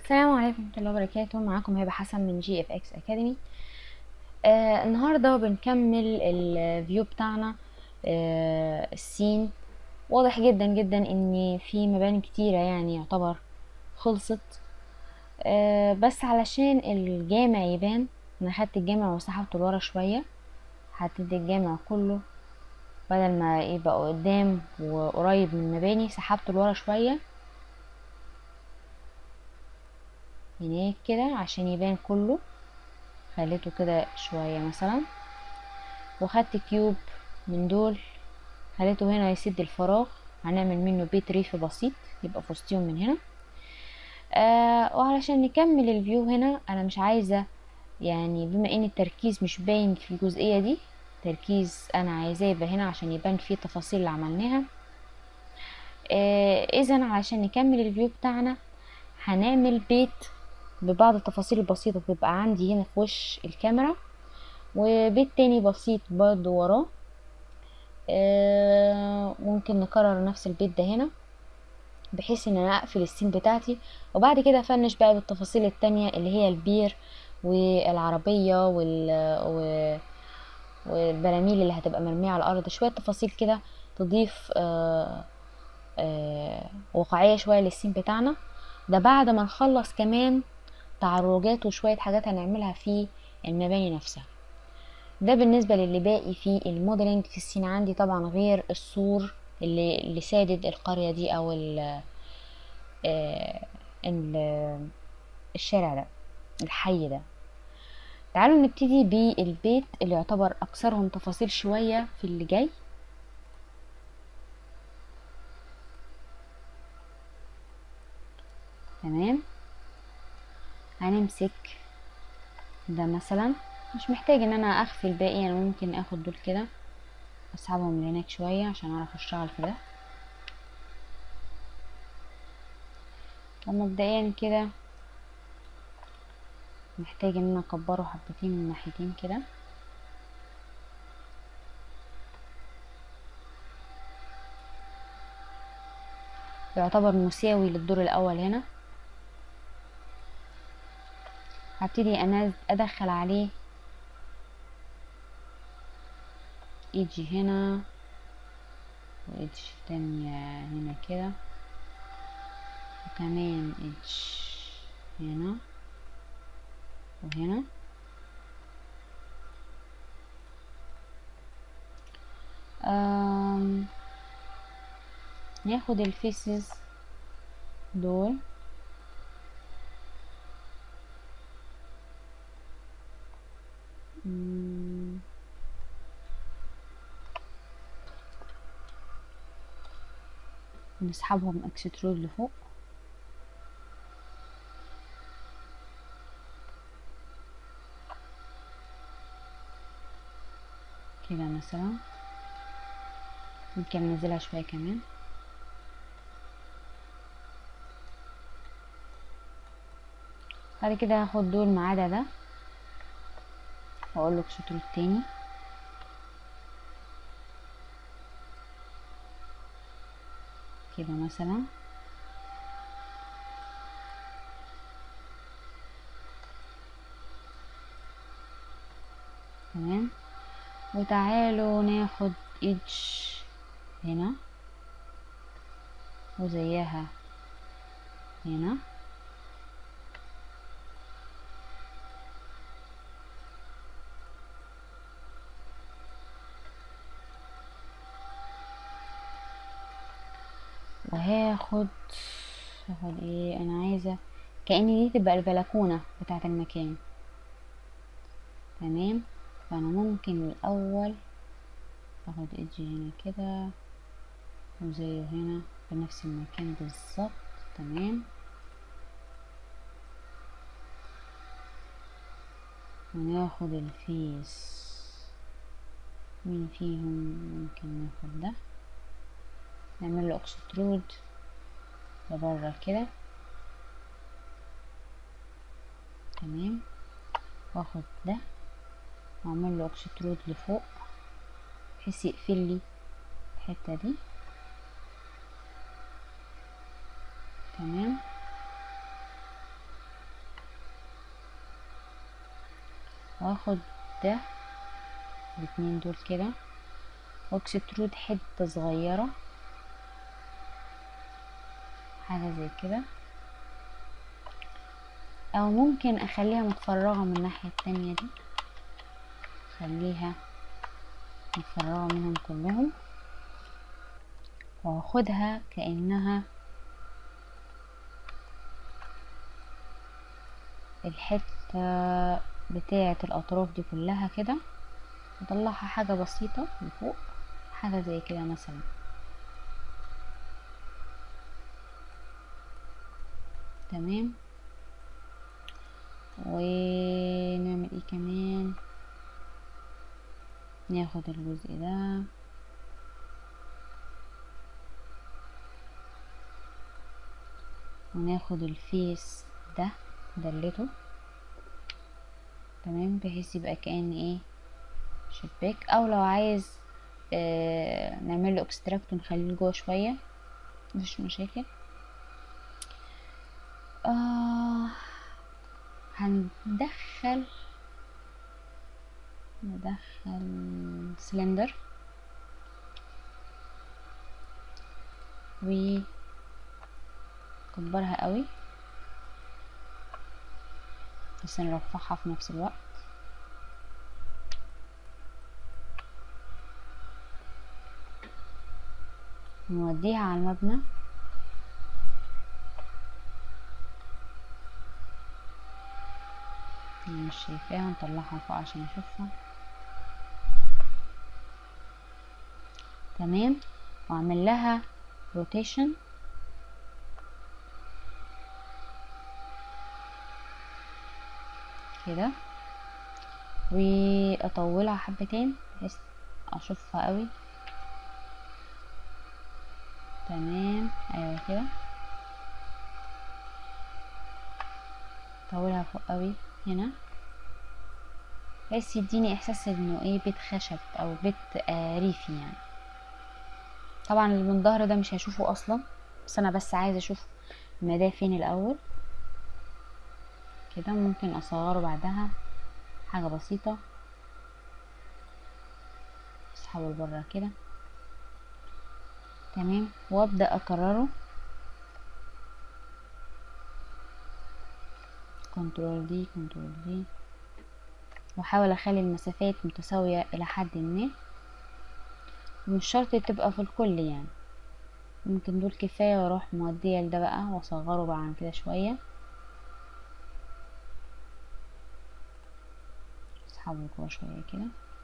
السلام عليكم ورحمة الله وبركاته معاكم هبة حسن من جي اف اكس اكاديمي آه النهاردة بنكمل الفيو بتاعنا آه السين واضح جدا جدا ان في مباني كتيرة يعني يعتبر خلصت آه بس علشان الجامع يبان انا خدت الجامع وسحبته لورا شوية هتدي الجامع كله بدل ما يبقى قدام وقريب من المباني سحبته لورا شوية هناك كده عشان يبان كله خليته كده شوية مثلا وخدت كيوب من دول خليته هنا يسد الفراغ هنعمل منه بيت ريفي بسيط يبقى في وسطهم من هنا آه وعلشان نكمل الفيو هنا انا مش عايزة يعني بما ان التركيز مش باين في الجزئية دي تركيز انا عايزاه يبقى هنا عشان يبان فيه التفاصيل اللي عملناها آه اذا علشان نكمل الفيو بتاعنا هنعمل بيت ببعض التفاصيل البسيطة بتبقى عندي هنا في وش الكاميرا وبيت تاني بسيط برضو وراه آه ممكن نكرر نفس البيت ده هنا بحيث ان انا اقفل السين بتاعتي وبعد كده افنش بقى بالتفاصيل التانية اللي هي البير والعربية وال والبراميل اللي هتبقى مرمية على الارض شوية تفاصيل كده تضيف آه آه واقعية شوية للسين بتاعنا ده بعد ما نخلص كمان تعرجات وشوية حاجات هنعملها في المباني نفسها ده بالنسبة للي باقي في الموديلنج في السين عندي طبعا غير السور اللي, اللي سادد القرية دي او ال ال الشارع ده الحي ده تعالوا نبتدي بالبيت اللي يعتبر اكثرهم تفاصيل شوية في اللي جاي تمام هنمسك ده مثلا مش محتاج ان انا اخفي الباقي انا ممكن اخد دول كده اسحبهم لهناك شوية عشان اعرف اشتغل في ده فمبدئيا كده محتاج ان انا اكبره حبتين من ناحيتين كده يعتبر مساوي للدور الاول هنا هبتدي انا ادخل عليه ايدج هنا وايدج تانية هنا كده وكمان ايدج هنا وهنا آم ناخد الفيسز دول نسحبهم اكسترود لفوق كده مثلا ممكن ننزلها شوية كمان بعد كده هاخد دول ما عدا ده واقول له اكسترود تاني كده مثلا تمام وتعالوا ناخد ايدج هنا وزيها هنا وهاخد هاخد ايه انا عايزة كأن دي تبقى البلكونة بتاعة المكان تمام فانا ممكن الاول اخد ايدج هنا كده وزيه هنا في نفس المكان بالظبط تمام وناخد الفيس مين فيهم ممكن ناخد ده نعمل له اكسترود لبره كده تمام واخد ده واعمل له اكسترود لفوق بحيث يقفل لي الحته دي تمام واخد ده الاتنين دول كده واكسترود حتة صغيرة حاجة زي كده او ممكن اخليها متفرغة من الناحية التانية دي اخليها متفرغة منهم كلهم واخدها كأنها الحتة بتاعة الأطراف دي كلها كده نطلعها حاجة بسيطة لفوق حاجة زي كده مثلا تمام ونعمل ايه كمان ناخد الجزء ده وناخد الفيس ده دلته تمام بحيث يبقى كأن ايه شباك او لو عايز آه نعمل له اكستراكت ونخليه جوه شويه مفيش مشاكل آه هندخل ندخل سلندر و كبرها قوي بس نرفعها في نفس الوقت نوديها على المبنى مش شايفاها نطلعها فوق عشان نشوفها تمام واعمل لها روتيشن كده واطولها حبتين بحيث اشوفها قوي تمام ايوه كده اطولها فوق قوي هنا بحيث يديني احساس انه ايه بيت خشب او بيت آه ريفي يعني طبعا اللي من الظهر ده مش هشوفه اصلا بس انا بس عايزه اشوف المداه فين الاول كده ممكن اصغره بعدها حاجه بسيطه اسحبه لبره كده تمام وابدا اكرره كنترول دي كنترول دي واحاول اخلي المسافات متساوية الى حد ما ومش شرط تبقى في الكل يعني ممكن دول كفاية واروح مودية لده بقى واصغره بقى عن كده شوية اسحبه جوا شوية كده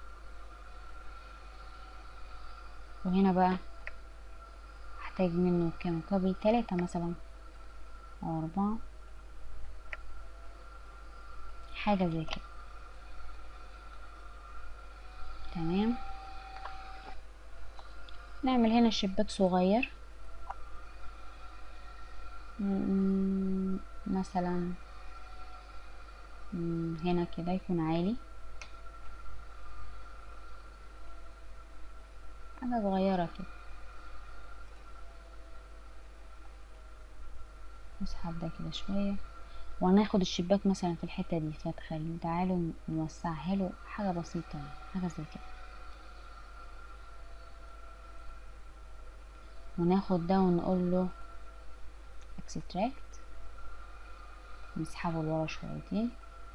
وهنا بقى هحتاج منه كام كوبي تلاتة مثلا او اربعة حاجة زي كده تمام نعمل هنا شباك صغير مثلا هنا كده يكون عالي حاجة صغيرة كده نسحب ده كده شوية وهناخد الشباك مثلا في الحتة دي فتخلي تعالوا نوسعها له حاجة بسيطة حاجة زي كده وناخد ده ونقول له اكستراكت نسحبه لورا شويتين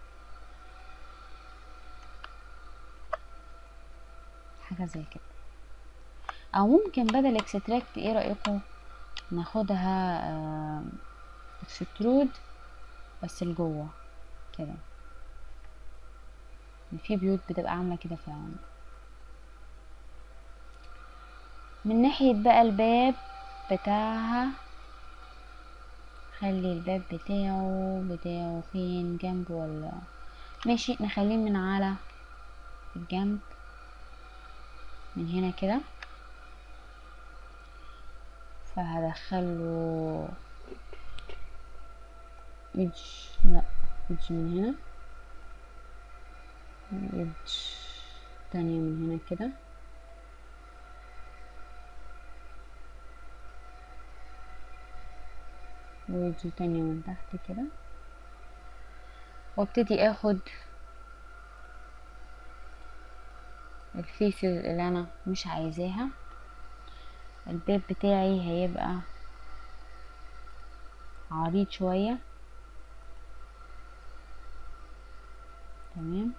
حاجة زي كده او ممكن بدل اكستراكت ايه رأيكم ناخدها اكسترود بس لجوه كده في بيوت بتبقى عامله كده فعلا من ناحيه بقى الباب بتاعها خلي الباب بتاعه بتاعه فين جنب ولا ماشي نخليه من على الجنب من هنا كده فهدخله ايدج لا ايدج من هنا ايدج تانية من هنا كده وايدج تانية من تحت كده وابتدي اخد الفيسز اللي انا مش عايزاها البيب بتاعي هيبقى عريض شوية تمام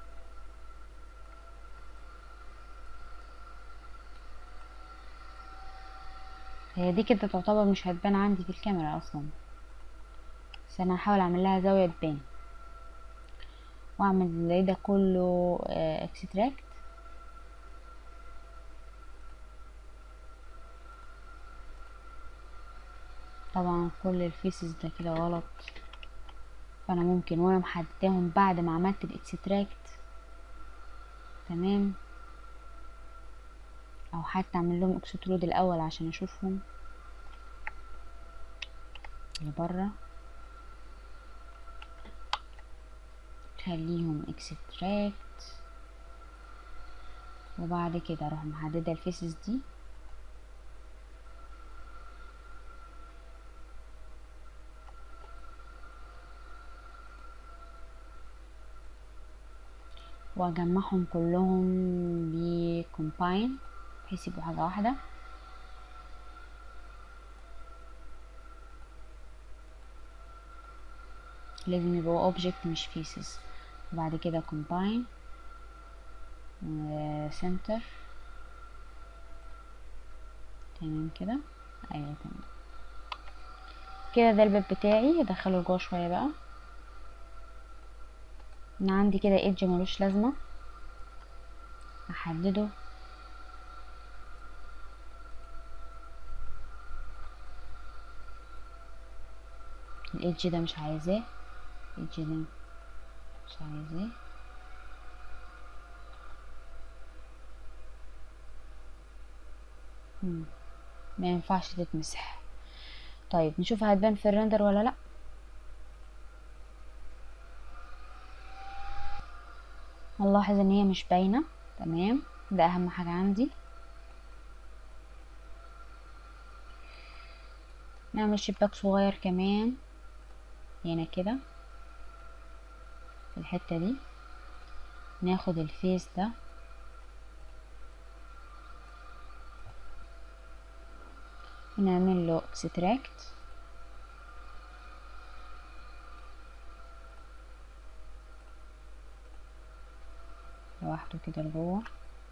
هي دي كده تعتبر مش هتبان عندي في الكاميرا اصلا بس انا هحاول اعمل لها زاوية تبان واعمل ده كله اكستراكت طبعا كل الفيسز ده كده غلط فانا ممكن وانا محدداهم بعد ما عملت الاكستراكت تمام او حتى اعمل لهم اكسترود الاول عشان اشوفهم لبره خليهم اكستراكت وبعد كده اروح محدده الفيسز دي واجمعهم كلهم بكومباين بحيث يبقوا حاجه واحده لازم يبقوا اوبجكت مش فيسز وبعد كده كومباين سنتر تمام كده ايوه تمام كده ده الباب بتاعي ادخله لجوه شويه بقى انا عندي كده ايدج ملوش لازمه احدده الايدج ده مش عايزاه الايدج ده مش عايزاه مم. ما ينفعش تتمسح طيب نشوف هتبان في الرندر ولا لا نلاحظ ان هي مش باينه تمام ده اهم حاجه عندي نعمل شباك صغير كمان هنا كده في الحته دي ناخد الفيس ده ونعمل له اكستراكت لوحده كده لجوه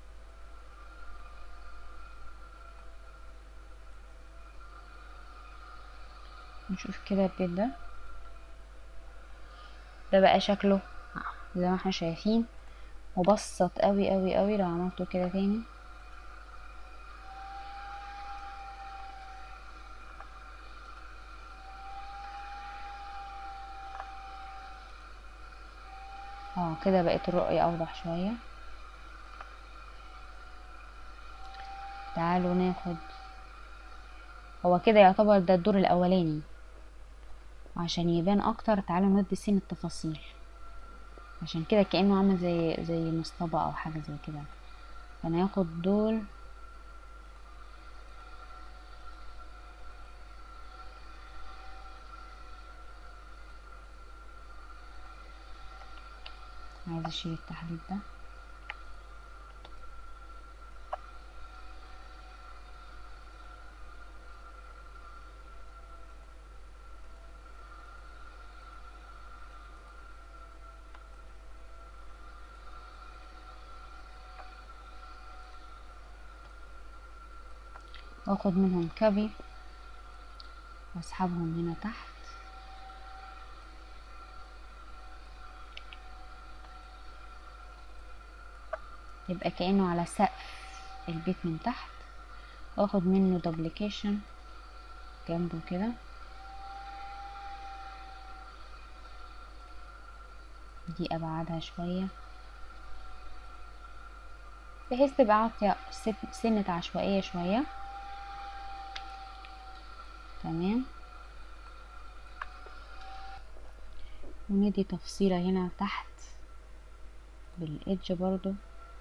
نشوف كده البيت ده ده بقى شكله زي ما احنا شايفين مبسط قوي قوي قوي لو عملته كده تاني اه كده بقت الرؤية اوضح شوية تعالوا ناخد هو كده يعتبر ده الدور الاولاني عشان يبان اكتر تعالوا ندي سين التفاصيل عشان كده كأنه عامل زي زي مصطبة او حاجة زي كده فناخد دول عايزة اشيل التحديد ده واخد منهم كبي واسحبهم هنا تحت يبقى كأنه على سقف البيت من تحت واخد منه دوبليكيشن جنبه كده دي ابعدها شوية بحيث تبقى عاطية سنة عشوائية شوية تمام وندي تفصيلة هنا تحت بالإدج برضو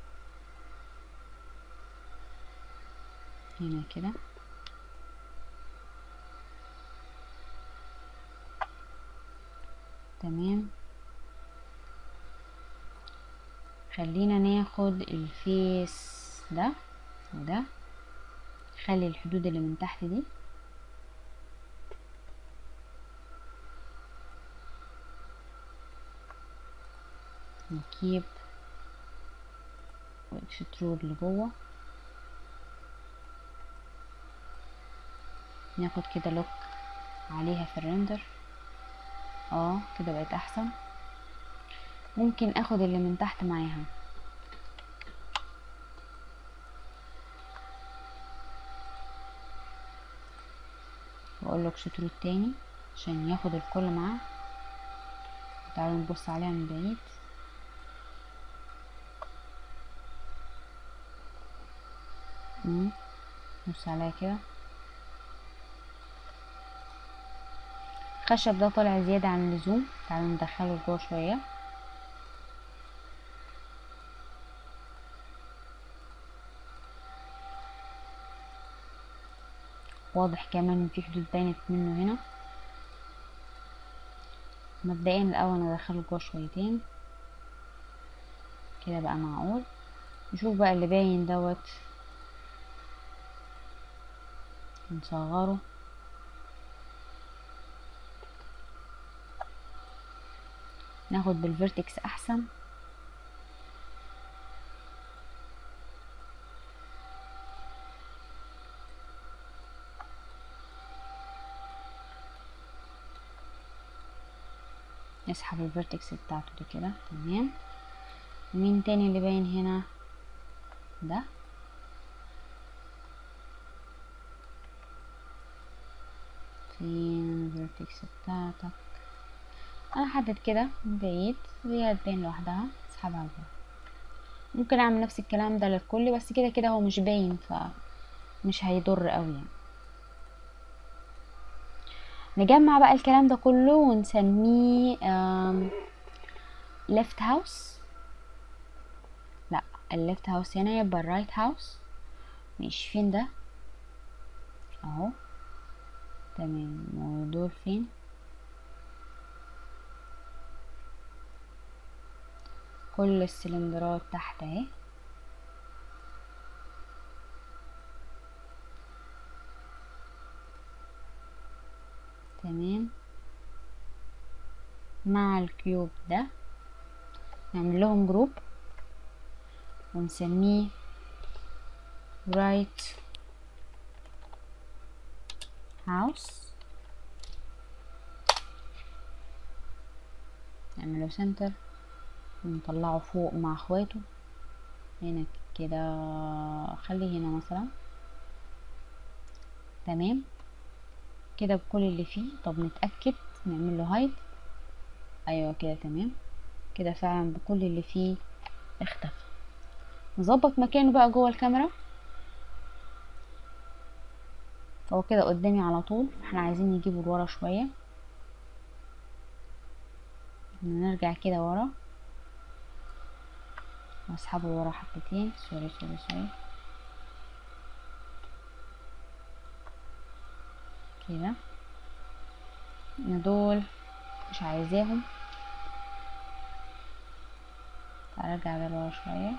هنا كده تمام خلينا ناخد الفيس ده وده خلي الحدود اللي من تحت دي نجيب واكسترود لجوه ناخد كده لوك عليها في الريندر اه كده بقت احسن ممكن اخد اللي من تحت معاها واقول له اكسترود تاني عشان ياخد الكل معاه تعالوا نبص عليها من بعيد بص عليها كده الخشب ده طالع زيادة عن اللزوم تعالوا ندخله جوه شوية واضح كمان ان في حدود بانت منه هنا مبدئيا الاول ندخله جوه شويتين كده بقى معقول نشوف بقى اللي باين دوت نصغره ناخد بالفيرتكس احسن نسحب الفيرتكس بتاعته دي كده تمام مين تاني اللي باين هنا ده فين الفيرتكس بتاعتك انا احدد كده من بعيد وهي تبين لوحدها اسحبها لجوه ممكن اعمل نفس الكلام ده للكل بس كده كده هو مش باين ف مش هيضر قوي يعني نجمع بقى الكلام ده كله ونسميه left house لا الليفت هاوس هنا يبقى الرايت هاوس ماشي فين ده اهو تمام ودول فين كل السلندرات تحت اهي تمام مع الكيوب ده نعمل لهم جروب ونسميه right house نعمله سنتر ونطلعه فوق مع اخواته هنا كده خليه هنا مثلا تمام كده بكل اللي فيه طب نتأكد نعمل له هايد ايوه كده تمام كده فعلا بكل اللي فيه اختفى نظبط مكانه بقى جوه الكاميرا هو كده قدامي على طول احنا عايزين نجيبه لورا شويه نرجع كده ورا واسحبه ورا حبتين سوري سوري سوري كده دول مش عايزاهم ارجع ده لورا شويه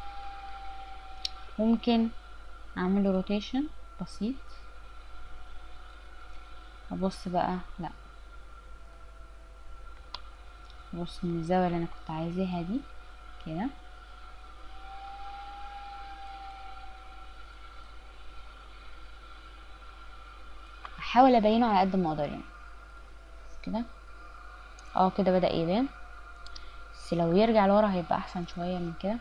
ممكن اعمله روتيشن بسيط ابص بقى لا بص من الزاويه اللي انا كنت عايزاها دي كده احاول ابينه على قد ما اقدر يعني كده اه كده بدا يبان بس لو يرجع لورا هيبقى احسن شويه من كده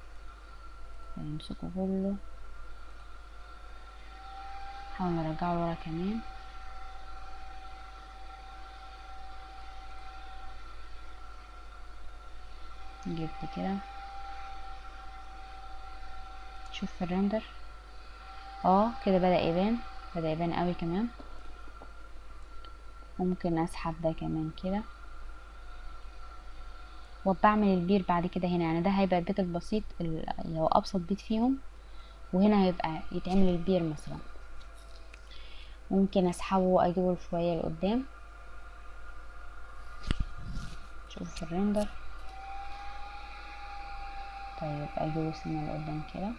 نمسكه كله نحاول نرجعه لورا كمان نجيب دي كده شوف في الرندر اه كده بدأ يبان بدأ يبان قوي كمان ممكن اسحب ده كمان كده وبعمل البير بعد كده هنا يعني ده هيبقى البيت البسيط اللي هو ابسط بيت فيهم وهنا هيبقى يتعمل البير مثلا ممكن اسحبه واجيبه شويه لقدام شوفوا في الريندر طيب اجيبه سنة لقدام كده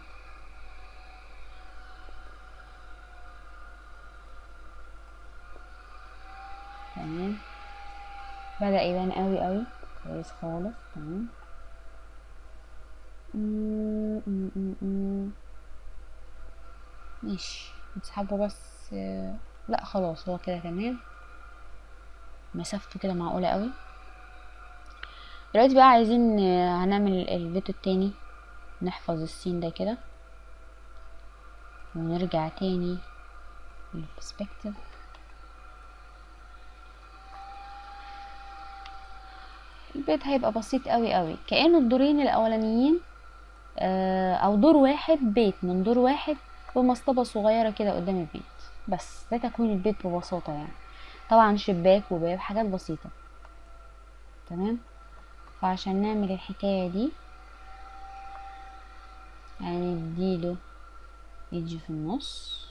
تمام بدأ يبان قوي قوي كويس خالص تمام م- م- م- م. ماشي نسحبه بس آه، لا خلاص هو كده تمام مسافته كده معقولة قوي دلوقتي بقى عايزين آه، هنعمل الفيديو التاني نحفظ السين ده كده ونرجع تاني للبرسبكتيف البيت هيبقى بسيط قوي قوي كأنه الدورين الأولانيين آه، أو دور واحد بيت من دور واحد بمصطبة صغيرة كده قدام البيت بس ده تكوين البيت ببساطة يعني طبعا شباك وباب حاجات بسيطة تمام فعشان نعمل الحكاية دي هنديله يجي في النص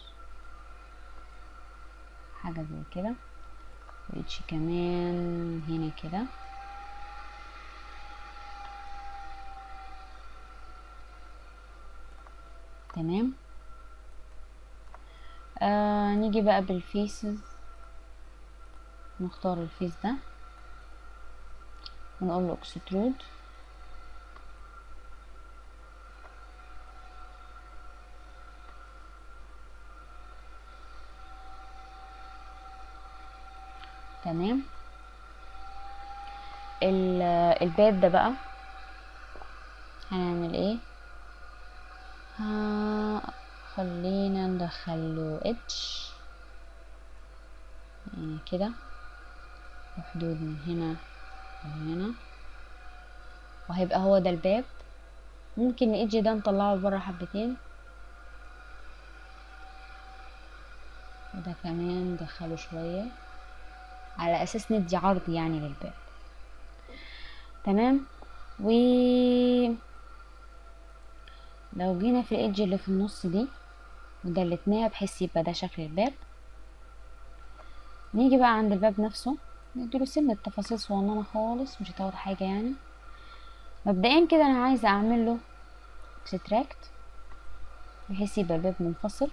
حاجة زي كده ويجي كمان هنا كده تمام آه نيجي بقى بالفيسز نختار الفيس ده ونقول له اكسترود تمام ال- الباب ده بقى هنعمل ايه ها خلينا ندخله اتش يعني كده وحدود من هنا وهنا وهيبقى هو ده الباب ممكن الإيدج ده نطلعه لبره حبتين وده كمان ندخله شوية على أساس ندي عرض يعني للباب تمام و لو جينا في الإيدج اللي في النص دي ودلتناها بحيث يبقى ده شكل الباب نيجي بقى عند الباب نفسه نديله سنة تفاصيل صغننة خالص مش هتاخد حاجة يعني مبدئيا كده انا عايزة اعمل له اكستراكت بحيث يبقى الباب منفصل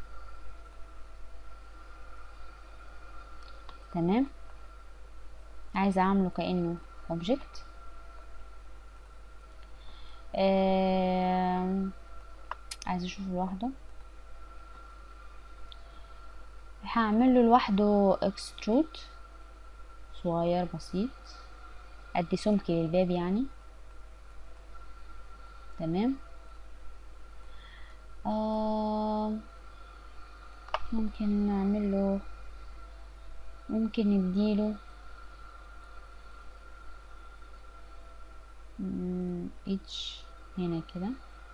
تمام عايزة اعمله كأنه object آم، عايزة اشوفه لوحده هعمل له لوحده اكسترود صغير بسيط قد سمك الباب يعني تمام آه ممكن نعمل له ممكن نديله اتش هنا كده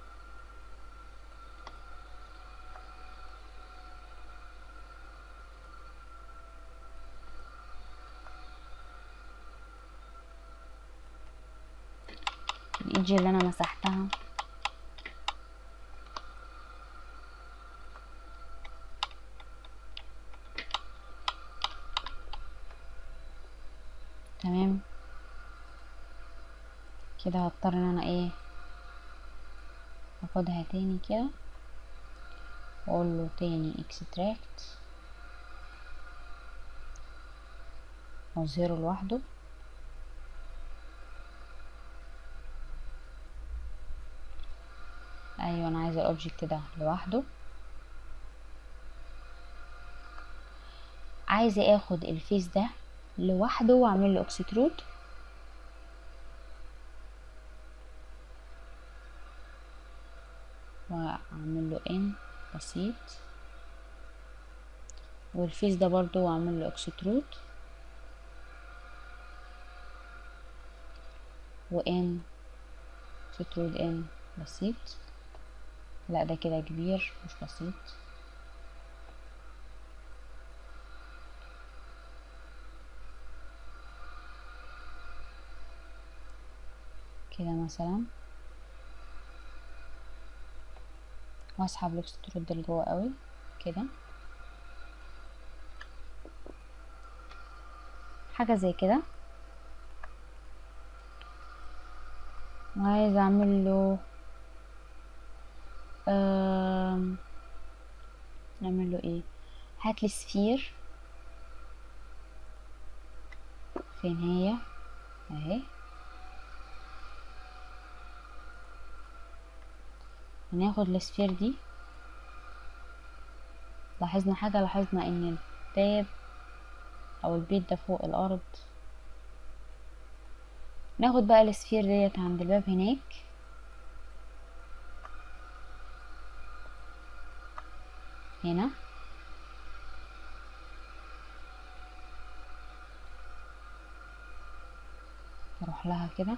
الايدج اللي انا مسحتها تمام كده هضطر ان انا ايه اخدها تاني كده واقول له تاني اكستراكت واظهره لوحده ايوه انا عايزه الاوبجكت ده لوحده عايزه اخد الفيس ده لوحده واعمل له اكسترود واعمل له ان بسيط والفيس ده برضو واعمل له اكسترود وان اكسترود ان بسيط لا ده كده كبير مش بسيط كده مثلا واسحب الاكسترود ده لجوه قوي كده حاجه زي كده وعايزه اعمل له آم، نعمل له ايه هات لي سفير فين هي اهي هناخد السفير دي لاحظنا حاجة لاحظنا ان الباب او البيت ده فوق الارض ناخد بقى السفير ديت عند الباب هناك هنا نروح لها كده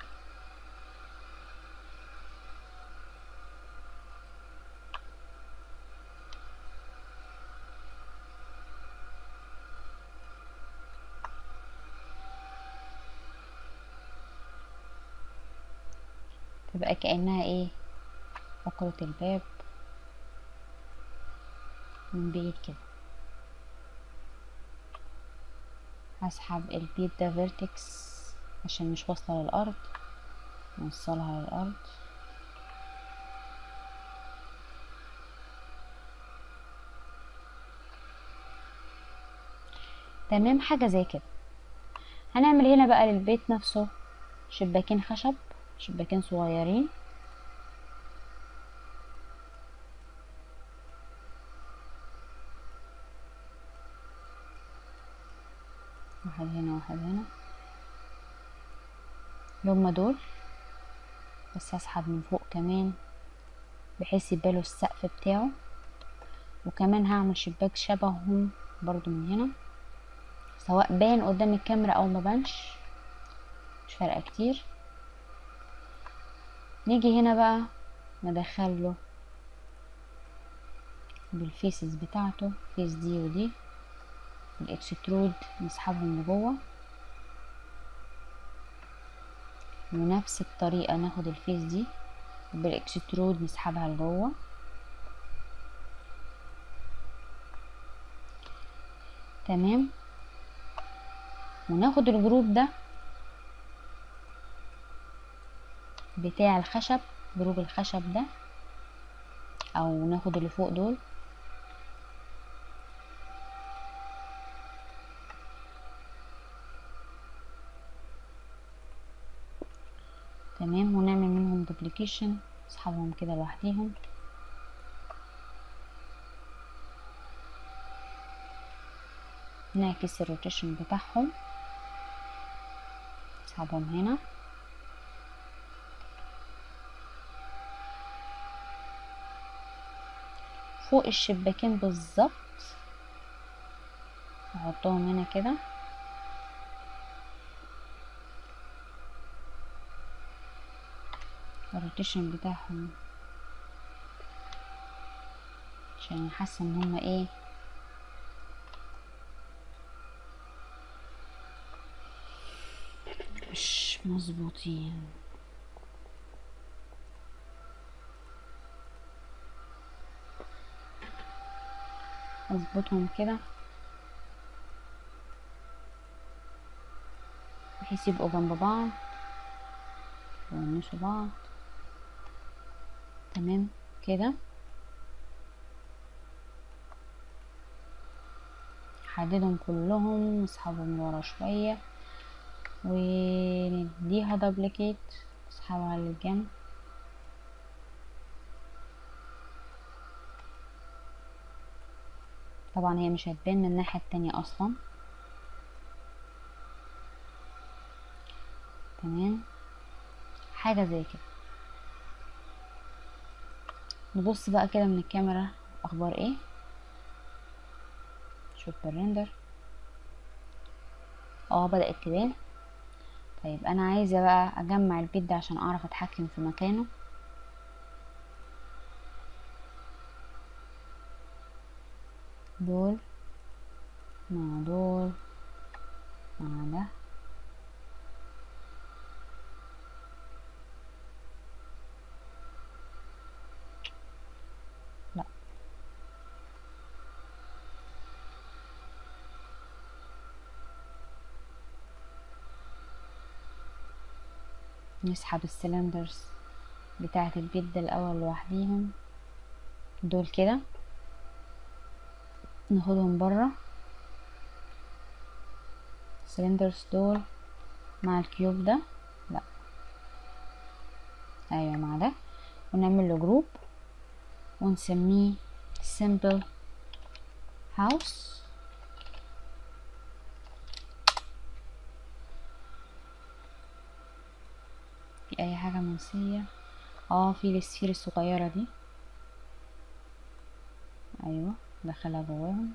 تبقى كأنها ايه فقرة الباب من بعيد كده هسحب البيت ده فيرتكس عشان مش واصلة للأرض نوصلها للأرض تمام حاجة زي كده هنعمل هنا بقى للبيت نفسه شباكين خشب شباكين صغيرين واحد هنا واحد هنا اللي هما دول بس هسحب من فوق كمان بحيث يبقى السقف بتاعه وكمان هعمل شباك شبههم برضو من هنا سواء بان قدام الكاميرا او ما بانش مش فارقه كتير نيجي هنا بقى ندخله بالفيسز بتاعته فيس دي ودي الاكسترود نسحبهم لجوه ونفس الطريقة ناخد الفيس دي بالاكسترود نسحبها لجوه تمام وناخد الجروب ده بتاع الخشب جروب الخشب ده او ناخد اللي فوق دول تمام ونعمل منهم دوبليكيشن نسحبهم كده لوحديهم نعكس الروتيشن بتاعهم نسحبهم هنا فوق الشباكين بالظبط نحطهم هنا كده الروتيشن بتاعهم عشان حاسه ان هما ايه مش مظبوطين اظبطهم كده بحيث يبقوا جنب بعض ويونسوا بعض تمام كده حددهم كلهم نسحبهم من ورا شوية ونديها دبليكيت نسحبها للجنب طبعا هي مش هتبان من الناحية التانية اصلا تمام حاجة زي كده نبص بقى كده من الكاميرا اخبار ايه شوف بالرندر اه بدأت تبان طيب انا عايزة بقى اجمع البيت ده عشان اعرف اتحكم في مكانه دول مع دول مع ده لا نسحب السلندرز بتاعة البيت ده الأول لوحديهم دول كده ناخدهم برا سلندرز دول مع الكيوب ده لا ايوه مع ده ونعمل له جروب ونسميه simple house في اي حاجة منسية اه في السفير الصغيرة دي ايوه دخلها جواهم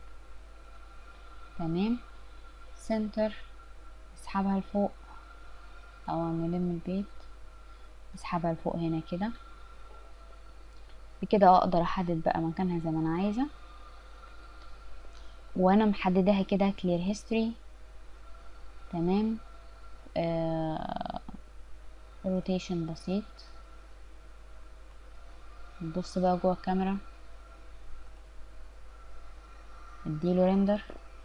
تمام سنتر اسحبها لفوق او نلم البيت اسحبها لفوق هنا كده بكده اقدر احدد بقى مكانها زي ما انا عايزه وانا محدداها كده كلير هيستوري تمام آه روتيشن بسيط نبص بقى جوه الكاميرا اديله ريندر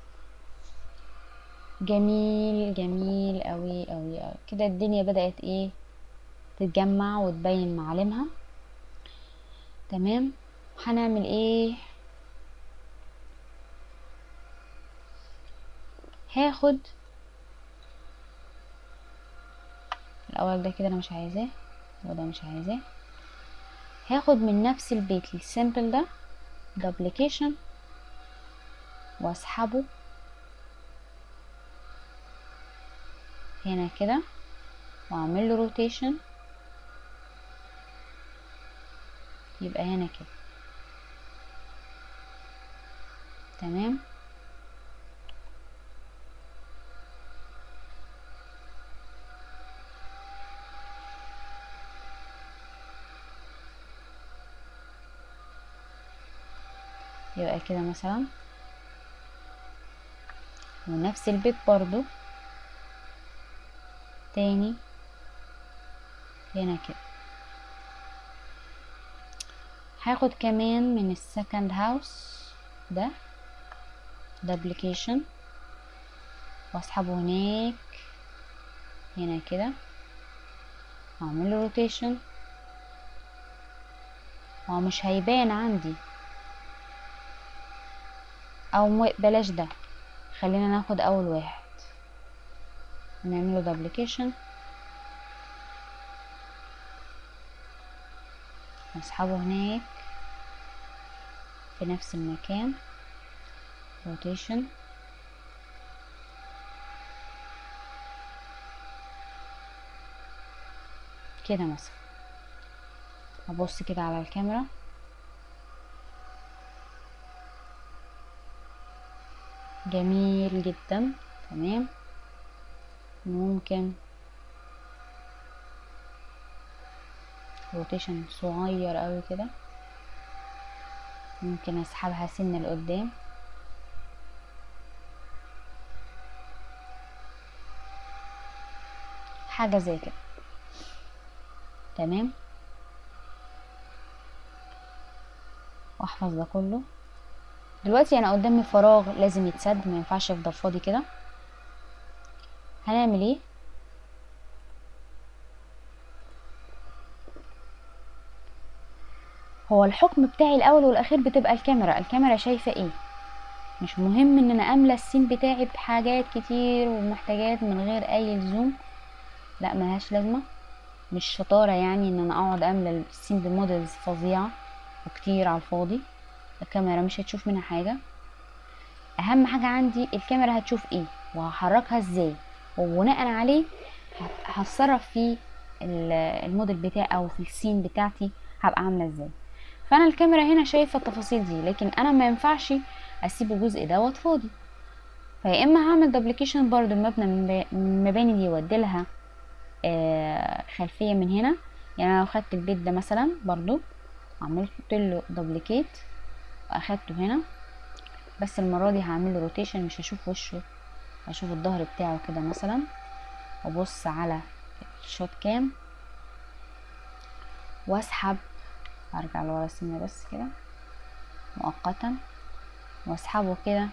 جميل جميل قوي قوي قوي كده الدنيا بدأت ايه تتجمع وتبين معالمها تمام هنعمل ايه هاخد الاول ده كده انا مش عايزاه وده مش عايزاه هاخد من نفس البيت السيمبل ده دوبليكيشن واسحبه هنا كده واعمل له روتيشن يبقى هنا كده تمام يبقى كده مثلا ونفس البيت برضو تاني هنا كده هاخد كمان من السكند هاوس ده دبليكيشن واسحبه هناك هنا كده واعمل له روتيشن هو مش هيبان عندي او بلاش ده خلينا ناخد اول واحد نعمله دبليكيشن نسحبه هناك في نفس المكان روتيشن كده مثلا ابص كده على الكاميرا جميل جدا تمام ممكن روتيشن صغير قوي كده ممكن اسحبها سنة لقدام حاجة زي كده تمام واحفظ ده كله دلوقتي انا قدامي فراغ لازم يتسد ما ينفعش يفضل فاضي كده هنعمل ايه هو الحكم بتاعي الاول والاخير بتبقى الكاميرا الكاميرا شايفه ايه مش مهم ان انا املى السين بتاعي بحاجات كتير ومحتاجات من غير اي لزوم لا ملهاش لازمه مش شطاره يعني ان انا اقعد املى السين بموديلز فظيعه وكتير على الفاضي الكاميرا مش هتشوف منها حاجه اهم حاجه عندي الكاميرا هتشوف ايه وهحركها ازاي وبناء عليه هتصرف في الموديل بتاعي او في السين بتاعتي هبقى عامله ازاي فانا الكاميرا هنا شايفه التفاصيل دي لكن انا ما ينفعش اسيب الجزء دوت فاضي فيا اما هعمل دوبليكيشن برضو المبنى من المباني دي واديلها آه خلفيه من هنا يعني انا لو خدت البيت ده مثلا برضو عملت له دوبليكيت واخدته هنا بس المره دي هعمل له روتيشن مش هشوف وشه هشوف الظهر بتاعه كده مثلا وابص على الشوت كام واسحب ارجع لورا سنة بس كده مؤقتا واسحبه كده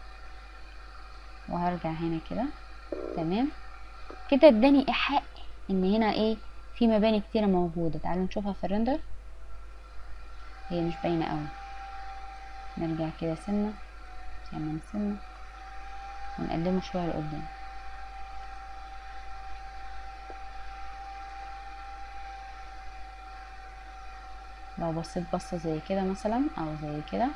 وهرجع هنا كده تمام كده اداني ايحاء ان هنا ايه في مباني كتيرة موجودة تعالوا نشوفها في الرندر هي مش باينة قوي نرجع كده سنة كمان سنة ونقدمه شوية لقدام لو بصيت بصة زي كده مثلا او زي كده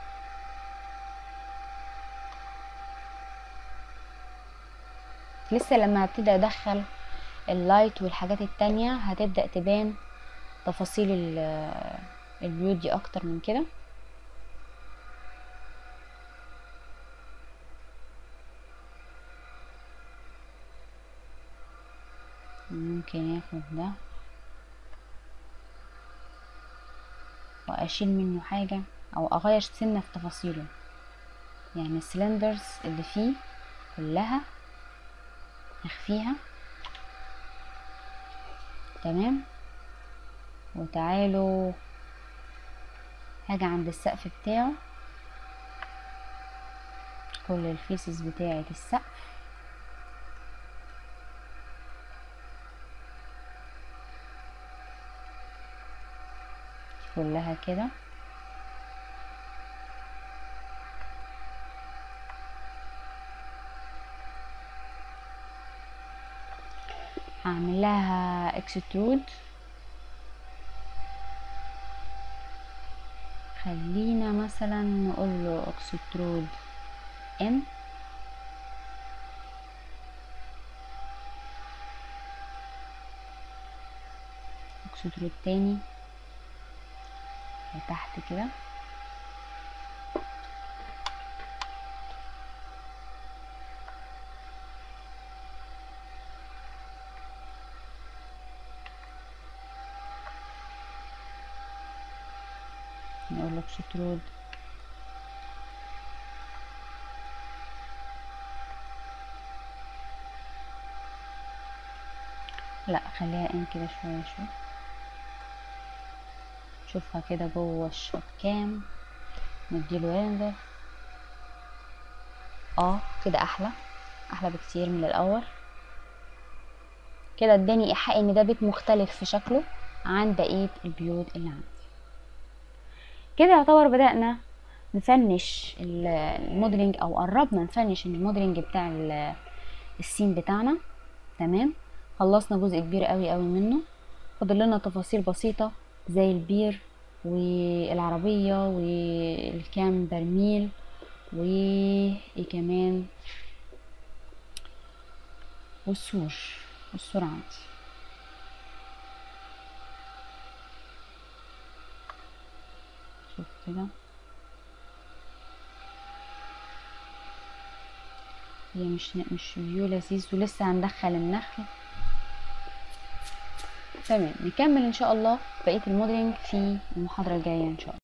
لسه لما هبتدي ادخل اللايت والحاجات التانية هتبدأ تبان تفاصيل ال- البيوت دي اكتر من كده ممكن ياخد ده واشيل منه حاجة او اغير سنة في تفاصيله يعني السلندرز اللي فيه كلها نخفيها تمام وتعالوا هاجي عند السقف بتاعه كل الفيسز بتاعة السقف كلها كده هعمل لها اكسترود خلينا مثلا نقول له اكسترود ام اكسترود تاني لتحت كده نقول لك شترود لا خليها ان كده شوية شوية شوفها كده جوه الشوط كام نديله ريندر اه كده احلى احلى بكتير من الاول كده اداني ايحاء ان ده بيت مختلف في شكله عن بقيه البيوت اللي عندي كده يعتبر بدأنا نفنش ال- الموديلنج او قربنا نفنش الموديلنج بتاع ال- السين بتاعنا تمام خلصنا جزء كبير قوي قوي منه فاضل لنا تفاصيل بسيطة زي البير والعربية والكام برميل وايه كمان والسور والسور عندي شوف كده هي مش مش فيو لذيذ ولسه هندخل النخل تمام نكمل ان شاء الله بقيه الموديلنج في المحاضره الجايه ان شاء الله